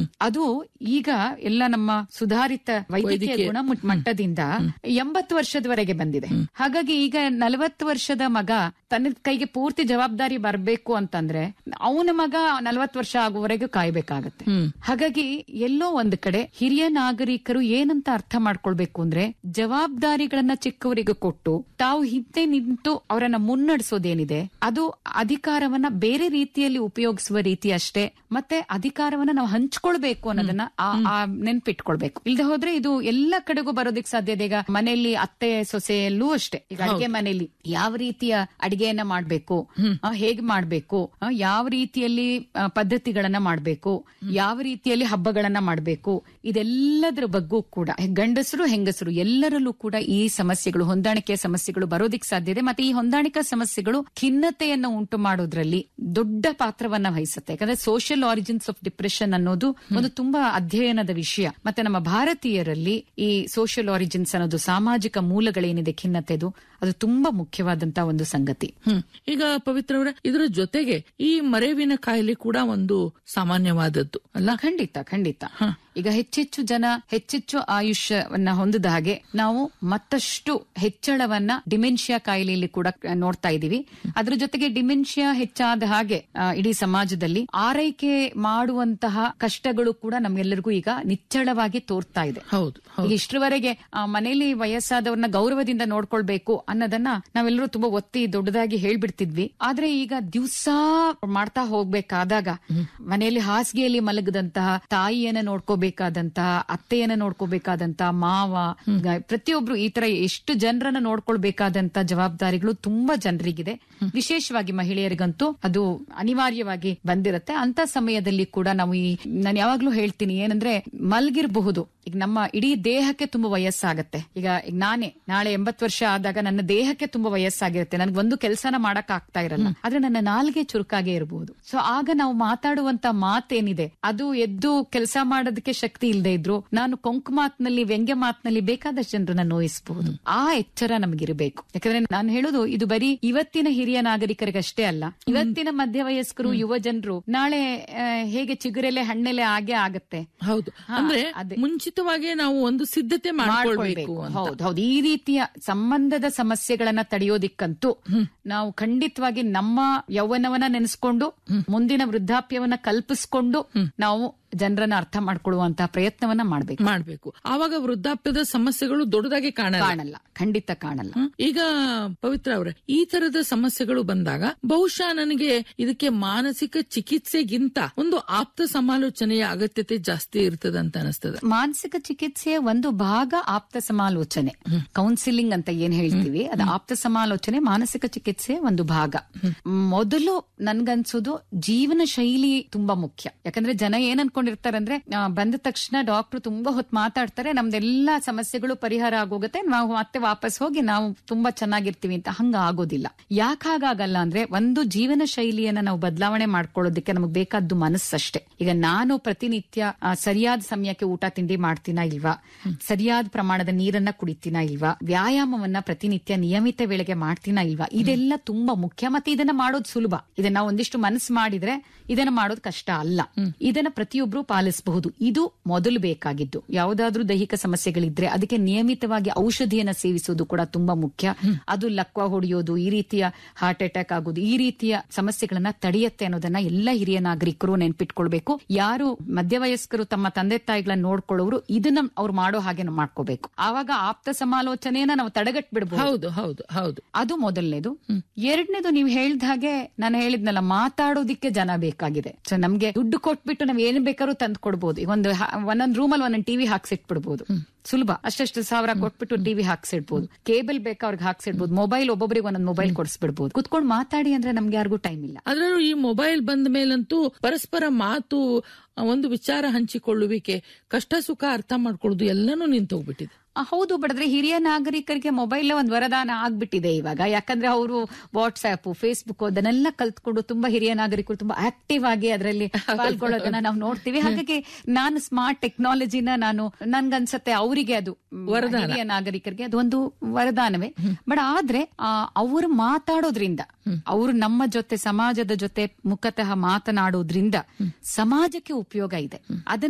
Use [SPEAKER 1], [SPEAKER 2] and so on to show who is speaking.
[SPEAKER 1] ಅದು ಈಗ ಎಲ್ಲ ನಮ್ಮ ಸುಧಾರಿತ ವೈದ್ಯಕೀಯ ಗುಣ ಮಟ್ಟದಿಂದ ಎಂಬತ್ತು ವರ್ಷದವರೆಗೆ ಬಂದಿದೆ ಹಾಗಾಗಿ ಈಗ ನಲವತ್ತು ವರ್ಷದ ಮಗ ತನ್ನ ಕೈಗೆ ಪೂರ್ತಿ ಜವಾಬ್ದಾರಿ ಬರಬೇಕು ಅಂತಂದ್ರೆ ಅವನ ಮಗ ನಲವತ್ತು ವರ್ಷ ಆಗುವವರೆಗೂ ಕಾಯ್ಬೇಕಾಗತ್ತೆ ಹಾಗಾಗಿ ಎಲ್ಲೋ ಒಂದ್ ಕಡೆ ಹಿರಿಯ ನಾಗರಿಕರು ಏನಂತ ಅರ್ಥ ಮಾಡ್ಕೊಳ್ಬೇಕು ಅಂದ್ರೆ ಜವಾಬ್ದಾರಿಗಳನ್ನ ಚಿಕ್ಕವರಿಗೆ ಕೊಟ್ಟು ತಾವು ಹಿಂದೆ ನಿಂತು ಅವರನ್ನ ಮುನ್ನಡೆಸೋದೇನಿದೆ ಅದು ಅಧಿಕಾರವನ್ನ ಬೇರೆ ರೀತಿಯಲ್ಲಿ ಉಪಯೋಗಿಸುವ ರೀತಿ ಅಷ್ಟೇ ಮತ್ತೆ ಅಧಿಕಾರವನ್ನ ನಾವು ಹಂಚ್ಕೊಳ್ಬೇಕು ಅನ್ನೋದನ್ನ ಆ- ಆ ನೆನ್ಪಿಟ್ಕೊಳ್ಬೇಕು ಇಲ್ದೆ ಹೋದ್ರೆ ಇದು ಎಲ್ಲ ಕಡೆಗೂ ಬರೋದಕ್ಕೆ ಸಾಧ್ಯ ಇದೆ ಈಗ ಮನೆಯಲ್ಲಿ ಅತ್ತೆ ಸೊಸೆಯಲ್ಲೂ ಅಷ್ಟೇ ಈಗ ಅಡಿಗೆ ಮನೆಯಲ್ಲಿ ಯಾವ ರೀತಿಯ ಅಡಿಗೆಯನ್ನ ಮಾಡ್ಬೇಕು ಆ, ಹೇಗ್ ಮಾಡ್ಬೇಕು ಆ, ಯಾವ ರೀತಿಯಲ್ಲಿ ಆ, ಪದ್ಧತಿಗಳನ್ನ ಮಾಡ್ಬೇಕು ಯಾವ ರೀತಿಯಲ್ಲಿ ಹಬ್ಬಗಳನ್ನ ಮಾಡ್ಬೇಕು ಇದೆಲ್ಲದರ ಬಗ್ಗೂ ಕೂಡ ಗಂಡಸರು ಹೆಂಗಸರು ಎಲ್ಲರಲ್ಲೂ ಕೂಡ ಈ ಸಮಸ್ಯೆಗಳು ಹೊಂದಾಣಿಕೆಯ ಸಮಸ್ಯೆಗಳು ಬರೋದಿಕ್ ಸಾಧ್ಯ ಇದೆ ಮತ್ತೆ ಈ ಹೊಂದಾಣಿಕಾ ಸಮಸ್ಯೆಗಳು ಖಿನ್ನತೆಯನ್ನು ಉಂಟು ಮಾಡೋದ್ರಲ್ಲಿ ದೊಡ್ಡ ಪಾತ್ರವನ್ನ ವಹಿಸುತ್ತೆ ಯಾಕಂದ್ರೆ ಸೋಷಿಯಲ್ ಆರಿಜಿನ್ಸ್ ಆಫ್ ಡಿಪ್ರೆಷನ್ ಅನ್ನೋದು ಒಂದು ತುಂಬಾ ಅಧ್ಯಯನದ ವಿಷಯ ಮತ್ತೆ ನಮ್ಮ ಭಾರತೀಯರಲ್ಲಿ ಈ ಸೋಷಿಯಲ್ ಆರಿಜಿನ್ಸ್ ಅನ್ನೋದು ಸಾಮಾಜಿಕ ಮೂಲಗಳೇನಿದೆ ಖಿನ್ನತೆದು ಅದು ತುಂಬಾ ಮುಖ್ಯವಾದಂತ ಒಂದು ಸಂಗತಿ
[SPEAKER 2] ಹ್ಮ್ ಈಗ ಪವಿತ್ರ ಅವರೇ ಇದರ ಜೊತೆಗೆ ಈ ಮರೆವಿನ ಕಾಯಿಲೆ ಕೂಡ ಒಂದು ಸಾಮಾನ್ಯವಾದದ್ದು ಅಲ್ಲ
[SPEAKER 1] ಖಂಡಿತ ಖಂಡಿತ ಈಗ ಹೆಚ್ಚೆಚ್ಚು ಜನ ಹೆಚ್ಚೆಚ್ಚು ಆಯುಷ್ಯವನ್ನ ಹೊಂದಿದ ಹಾಗೆ ನಾವು ಮತ್ತಷ್ಟು ಹೆಚ್ಚಳವನ್ನ ಡಿಮೆನ್ಷಿಯಾ ಕಾಯಿಲೆಯಲ್ಲಿ ಕೂಡ ನೋಡ್ತಾ ಇದೀವಿ ಅದ್ರ ಜೊತೆಗೆ ಡಿಮೆನ್ಷಿಯಾ ಹೆಚ್ಚಾದ ಹಾಗೆ ಆ, ಇಡೀ ಸಮಾಜದಲ್ಲಿ ಆರೈಕೆ ಮಾಡುವಂತಹ ಕಷ್ಟಗಳು ಕೂಡ ನಮ್ಗೆಲ್ಲರಿಗೂ ಈಗ ನಿಚ್ಚಳವಾಗಿ ತೋರ್ತಾ ಇದೆ
[SPEAKER 2] ಹೌದು
[SPEAKER 1] ಈಗ ಇಷ್ಟರವರೆಗೆ ಆ, ಮನೆಯಲ್ಲಿ ವಯಸ್ಸಾದವ್ರನ್ನ ಗೌರವದಿಂದ ನೋಡ್ಕೊಳ್ಬೇಕು ಅನ್ನೋದನ್ನ ನಾವೆಲ್ಲರೂ ತುಂಬಾ ಒತ್ತಿ ದೊಡ್ಡದಾಗಿ ಹೇಳ್ಬಿಡ್ತಿದ್ವಿ ಆದ್ರೆ ಈಗ ದಿವ್ಸ ಮಾಡ್ತಾ ಹೋಗ್ಬೇಕಾದಾಗ ಮನೆಯಲ್ಲಿ ಹಾಸಿಗೆಯಲ್ಲಿ ಮಲಗದಂತಹ ತಾಯಿಯನ್ನ ನೋಡ್ಕೋಬೇಕಾದಂತಹ ಅತ್ತೆಯನ್ನ ನೋಡ್ಕೋಬೇಕಾದಂತಹ ಮಾವ ಗ- ಪ್ರತಿಯೊಬ್ರು ಈ ತರ ಎಷ್ಟು ಜನರನ್ನ ನೋಡ್ಕೊಳ್ಬೇಕಾದಂತ ಜವಾಬ್ದಾರಿಗಳು ತುಂಬಾ ಜನರಿಗಿದೆ ವಿಶೇಷವಾಗಿ ಮಹಿಳೆಯರಿಗಂತೂ ಅದು ಅನಿವಾರ್ಯವಾಗಿ ಬಂದಿರತ್ತೆ ಅಂತ ಸಮಯದಲ್ಲಿ ಕೂಡ ನಾವು ಈ ನಾನು ಯಾವಾಗ್ಲೂ ಹೇಳ್ತೀನಿ ಏನಂದ್ರೆ ಮಲ್ಗಿರಬಹುದು ಈಗ ನಮ್ಮ ಇಡೀ ದೇಹಕ್ಕೆ ತುಂಬಾ ವಯಸ್ಸಾಗತ್ತೆ ಈಗ ಈಗ ನಾನೇ ನಾಳೆ ಎಂಬತ್ ವರ್ಷ ಆದಾಗ ನನ್ನ ದೇಹಕ್ಕೆ ತುಂಬಾ ವಯಸ್ಸಾಗಿರುತ್ತೆ ನನ್ಗೆ ಒಂದು ಕೆಲಸನ ಮಾಡಕ್ ಆಗ್ತಾ ಇರಲ್ಲ ಆದ್ರೆ ನನ್ನ ನಾಲ್ಗೆ ಚುರುಕಾಗೆ ಇರಬಹುದು ಸೊ ಆಗ ನಾವು ಮಾತಾಡುವಂತ ಮಾತೇನಿದೆ ಅದು ಎದ್ದು ಕೆಲಸ ಮಾಡೋದಕ್ಕೆ ಶಕ್ತಿ ಇಲ್ಲದೆ ಇದ್ರು ನಾನು ಕೊಂಕು ಮಾತಿನಲ್ಲಿ ವ್ಯಂಗ್ಯ ಮಾತಿನಲ್ಲಿ ಬೇಕಾದಷ್ಟು ಜನರನ್ನ ನೋಯಿಸಬಹುದು ಆ ಎಚ್ಚರ ನಮಗಿರಬೇಕು ಯಾಕಂದ್ರೆ ನಾನು ಹೇಳೋದು ಇದು ಬರೀ ಇವತ್ತಿನ ಹಿರಿಯ ನಾಗರಿಕರಿಗಷ್ಟೇ ಅಲ್ಲ ಇವತ್ತಿನ ಮಧ್ಯವಯಸ್ಕರು ಯುವ ಜನರು ನಾಳೆ ಆ, ಹೇಗೆ ಚಿಗುರೆಲೆ ಹಣ್ಣೆಲೆ ಆಗೇ ಆಗತ್ತೆ
[SPEAKER 2] ಹೌದು ಅಂದ್ರೆ
[SPEAKER 1] ಅದೇ.
[SPEAKER 2] ಮುಂಚಿತವಾಗಿ ನಾವು ಒಂದು ಸಿದ್ಧತೆ ಮಾಡ್ಕೊಳ್ಬೇಕು ಅಂತ
[SPEAKER 1] ಹೌದು ಹೌದು ಈ ರೀತಿಯ ಸಂಬಂಧದ ಸಮಸ್ಯೆಗಳನ್ನ ತಡೆಯೋದಿಕ್ಕಂತೂ ನಾವು ಖಂಡಿತವಾಗಿ ನಮ್ಮ ಯೌವನವನ್ನ ನೆನೆಸ್ಕೊಂಡು ಮುಂದಿನ ವೃದ್ಧಾಪ್ಯವನ್ನ ಕಲ್ಪಿಸ್ಕೊಂಡು ನಾವು ಜನರನ್ನ ಅರ್ಥ ಮಾಡ್ಕೊಳ್ಳುವಂತಹ ಪ್ರಯತ್ನವನ್ನ ಮಾಡ್ಬೇಕು
[SPEAKER 2] ಮಾಡ್ಬೇಕು ಆವಾಗ ವೃದ್ಧಾಪ್ಯದ ಸಮಸ್ಯೆಗಳು ದೊಡ್ಡದಾಗಿ ಕಾಣಲ್ಲ
[SPEAKER 1] ಕಾಣಲ್ಲ ಖಂಡಿತ ಕಾಣಲ್ಲ
[SPEAKER 2] ಹ್ಮ್. ಈಗ ಪವಿತ್ರ ಅವರೇ ಈ ತರದ ಸಮಸ್ಯೆಗಳು ಬಂದಾಗ ಬಹುಶಃ ನನಗೆ ಇದಕ್ಕೆ ಮಾನಸಿಕ ಚಿಕಿತ್ಸೆಗಿಂತ ಒಂದು ಆಪ್ತ ಸಮಾಲೋಚನೆಯ ಅಗತ್ಯತೆ ಜಾಸ್ತಿ ಇರ್ತದೆ ಅಂತ ಅನಿಸ್ತದೆ
[SPEAKER 1] ಮಾನಸಿಕ ಚಿಕಿತ್ಸೆಯ ಒಂದು ಭಾಗ ಆಪ್ತ ಸಮಾಲೋಚನೆ ಕೌನ್ಸಿಲಿಂಗ್ ಅಂತ ಏನ್ ಹೇಳ್ತೀವಿ ಅದು ಆಪ್ತ ಸಮಾಲೋಚನೆ ಮಾನಸಿಕ ಚಿಕಿತ್ಸೆಯ ಒಂದು ಭಾಗ ಮೊದಲು ನನ್ಗನ್ಸೋದು ಜೀವನ ಶೈಲಿ ತುಂಬಾ ಮುಖ್ಯ ಯಾಕಂದ್ರೆ ಜನ ಏನ್ ಅನ್ಕೊಂಡಿರ್ತಾರೆ ಅಂದ್ರೆ ಆ, ಬಂದ ತಕ್ಷಣ ಡಾಕ್ಟರ್ ತುಂಬಾ ಹೊತ್ತು ಮಾತಾಡ್ತಾರೆ ನಮ್ದೆಲ್ಲಾ ಸಮಸ್ಯೆಗಳು ಪರಿಹಾರ ಆಗೋಗುತ್ತೆ ನಾವು ಮತ್ತೆ ವಾಪಸ್ ಹೋಗಿ ನಾವು ತುಂಬಾ ಚೆನ್ನಾಗಿರ್ತೀವಿ ಅಂತ ಹಂಗ ಆಗೋದಿಲ್ಲ ಯಾಕೆ ಹಾಗಾಗಲ್ಲ ಅಂದ್ರೆ ಒಂದು ಜೀವನ ಶೈಲಿಯನ್ನ ನಾವು ಬದಲಾವಣೆ ಮಾಡ್ಕೊಳ್ಳೋದಕ್ಕೆ ನಮಗೆ ಬೇಕಾದ್ದು ಮನಸ್ಸಷ್ಟೇ ಈಗ ನಾನು ಪ್ರತಿನಿತ್ಯ ಆ, ಸರಿಯಾದ ಸಮಯಕ್ಕೆ ಊಟ ತಿಂಡಿ ಮಾಡ್ತೀನಾ ಇಲ್ವಾ ಸರಿಯಾದ ಪ್ರಮಾಣದ ನೀರನ್ನ ಕುಡಿತೀನಾ ಇಲ್ವಾ ವ್ಯಾಯಾಮವನ್ನ ಪ್ರತಿನಿತ್ಯ ನಿಯಮಿತ ವೇಳೆಗೆ ಮಾಡ್ತೀನಾ ಇಲ್ವಾ ಇದೆಲ್ಲ ತುಂಬಾ ಮುಖ್ಯ ಮತ್ತೆ ಇದನ್ನ ಮಾಡೋದು ಸುಲಭ ಇದನ್ನ ನಾವು ಒಂದಿಷ್ಟು ಮನಸ್ಸು ಮಾಡಿದ್ರೆ ಇದನ್ನ ಮಾಡೋದು ಕಷ್ಟ ಅಲ್ಲ ಇದನ್ನ ಪ್ರತಿಯೊಬ್ರು ಪಾಲಿಸಬಹುದು ಇದು ಮೊದಲು ಬೇಕಾಗಿದ್ದು ಯಾವುದಾದ್ರೂ ದೈಹಿಕ ಸಮಸ್ಯೆಗಳಿದ್ರೆ ಅದಕ್ಕೆ ನಿಯಮಿತವಾಗಿ ಔಷಧಿಯನ್ನ ಸೇವಿಸೋದು ಕೂಡ ತುಂಬಾ ಮುಖ್ಯ ಅದು ಲಕ್ವ ಹೊಡೆಯೋದು ಈ ರೀತಿಯ ಹಾರ್ಟ್ ಅಟ್ಯಾಕ್ ಆಗೋದು ಈ ರೀತಿಯ ಸಮಸ್ಯೆಗಳನ್ನ ತಡೆಯತ್ತೆ ಅನ್ನೋದನ್ನ ಎಲ್ಲ ಹಿರಿಯ ನಾಗರಿಕರು ನೆನ್ಪಿಟ್ಕೊಳ್ಬೇಕು ಯಾರು ಮಧ್ಯವಯಸ್ಕರು ತಮ್ಮ ತಂದೆ ತಾಯಿಗಳನ್ನ ನೋಡ್ಕೊಳ್ಳೋರು ಇದನ್ನ ಅವ್ರು ಮಾಡೋ ಹಾಗೆ ನಾವು ಮಾಡ್ಕೋಬೇಕು ಆವಾಗ ಆಪ್ತ ಸಮಾಲೋಚನೆಯನ್ನ ನಾವು ತಡೆಗಟ್ ಬಿಡಬಹುದು
[SPEAKER 2] ಹೌದು ಹೌದು ಹೌದು
[SPEAKER 1] ಅದು ಮೊದಲನೇದು ಎರಡನೇದು ನೀವು ಹೇಳ್ದ ಹಾಗೆ ನಾನು ಹೇಳಿದ್ನಲ್ಲ ಮಾತಾಡೋದಿಕ್ಕೆ ಜನ ಬೇಕಾಗಿದೆ ಸೊ ನಮ್ಗೆ ದುಡ್ಡು ಕೊಟ್ಬಿಟ್ಟು ನಾವ್ ಏನ್ ಬೇಕಾದ್ರೂ ತಂದು ಕೊಡ್ಬೋದು ಈಗ ಒಂದು ಹ- ಒಂದೊಂದ್ ರೂಮಲ್ಲಿ ಒಂದೊಂದು ಟಿವಿ ಹಾಕ್ಸಿಟ್ಬಿಡ್ಬೋದು ಸುಲಭ ಅಷ್ಟಷ್ಟು ಸಾವಿರ ಕೊಟ್ಬಿಟ್ಟು ಟಿವಿ ಹಾಕ್ಸಿಡ್ಬೋದು ಕೇಬಲ್ ಬೇಕಾ ಅವ್ರಿಗೆ ಹಾಕ್ಸಿಡ್ಬೋದು ಮೊಬೈಲ್ ಒಬ್ಬೊಬ್ಬರಿಗೆ ಒಂದೊಂದು ಮೊಬೈಲ್ ಕೊಡಿಸ್ಬಿಡ್ಬೋದು ಕುತ್ಕೊಂಡು ಮಾತಾಡಿ ಅಂದ್ರೆ ನಮ್ಗೆ ಯಾರಿಗೂ ಟೈಮ್ ಇಲ್ಲ
[SPEAKER 2] ಅದ್ರಲ್ಲೂ ಈ ಮೊಬೈಲ್ ಬಂದ ಮೇಲಂತೂ ಪರಸ್ಪರ ಮಾತು ಆ, ಒಂದು ವಿಚಾರ ಹಂಚಿಕೊಳ್ಳುವಿಕೆ ಕಷ್ಟ ಸುಖ ಅರ್ಥ ಮಾಡ್ಕೊಳ್ಳೋದು ಎಲ್ಲನೂ ನಿಂತೋಗ್ಬಿಟ್ಟಿದೆ
[SPEAKER 1] ಆ, ಹೌದು ಬಡದ್ರೆ ಹಿರಿಯ ನಾಗರಿಕರಿಗೆ ಮೊಬೈಲ್ ಒಂದು ವರದಾನ ಆಗ್ಬಿಟ್ಟಿದೆ ಇವಾಗ ಯಾಕಂದ್ರೆ ಅವರು ವಾಟ್ಸ್ಆಪ್ ಫೇಸ್ಬುಕ್ ಅದನ್ನೆಲ್ಲ ಕಲ್ತ್ಕೊಂಡು ತುಂಬಾ ಹಿರಿಯ ನಾಗರಿಕರು ತುಂಬಾ ಆಕ್ಟಿವ್ ಆಗಿ ಅದರಲ್ಲಿ ಪಾಲ್ಗೊಳ್ಳೋದನ್ನ ನಾವು ನೋಡ್ತೀವಿ ಹಾಗಾಗಿ ನಾನು ಸ್ಮಾರ್ಟ್ ಟೆಕ್ನಾಲಜಿನ ನಾನು ನನ್ಗನ್ಸತ್ತೆ ಅವರಿಗೆ ಅದು ಮ್,
[SPEAKER 2] ವರದಾನ.
[SPEAKER 1] ಹಿರಿಯ ನಾಗರಿಕರಿಗೆ ಅದು ಒಂದು ವರದಾನವೇ ಬಟ್ ಆದ್ರೆ ಅವರು ಮಾತಾಡೋದ್ರಿಂದ ಅವರು ನಮ್ಮ ಜೊತೆ ಸಮಾಜದ ಜೊತೆ ಮುಖತಃ ಮಾತನಾಡೋದ್ರಿಂದ ಸಮಾಜಕ್ಕೆ ಉಪಯೋಗ ಇದೆ ಅದನ್ನ